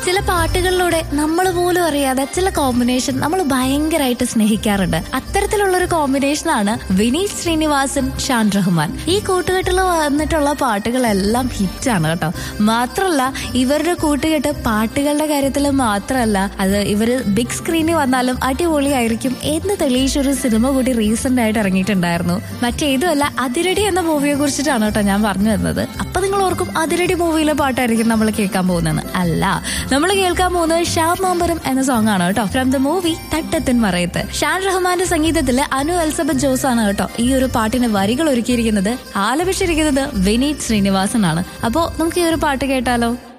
ചില പാട്ടുകളിലൂടെ നമ്മൾ പോലും അറിയാതെ ചില കോമ്പിനേഷൻ നമ്മൾ ഭയങ്കരമായിട്ട് സ്നേഹിക്കാറുണ്ട് അത്തരത്തിലുള്ള ഒരു കോമ്പിനേഷൻ ആണ് വിനീത് ശ്രീനിവാസൻ ഷാൻ റഹ്മാൻ ഈ കൂട്ടുകെട്ടിൽ വന്നിട്ടുള്ള പാട്ടുകളെല്ലാം ഹിറ്റാണ് കേട്ടോ മാത്രമല്ല ഇവരുടെ കൂട്ടുകെട്ട് പാട്ടുകളുടെ കാര്യത്തിൽ മാത്രമല്ല അത് ഇവര് ബിഗ് സ്ക്രീനിൽ വന്നാലും അടിപൊളിയായിരിക്കും എന്ന് തെളിയിച്ച ഒരു സിനിമ കൂടി റീസെന്റ് ആയിട്ട് ഇറങ്ങിയിട്ടുണ്ടായിരുന്നു മറ്റേതുമല്ല അതിരടി എന്ന മൂവിയെ കുറിച്ചിട്ടാണ് കേട്ടോ ഞാൻ പറഞ്ഞു തന്നത് അപ്പൊ നിങ്ങൾ ഓർക്കും അതിരടി മൂവിയിലെ പാട്ടായിരിക്കും നമ്മൾ കേൾക്കാൻ പോകുന്നത് അല്ല നമ്മൾ കേൾക്കാൻ പോകുന്നത് ഷാബ് മാമ്പരം എന്ന സോങ് ആണ് കേട്ടോ from the movie Thattathin Marayathu Shaan റഹ്മാന്റെ സംഗീതത്തില് അനു എൽസബത്ത് ജോസ് ആണ് കേട്ടോ ഈ ഒരു പാട്ടിന് വരികൾ ഒരുക്കിയിരിക്കുന്നത് ആലപിച്ചിരിക്കുന്നത് വിനീത് ശ്രീനിവാസൻ ആണ് അപ്പോ നമുക്ക് ഈ ഒരു പാട്ട് കേട്ടാലോ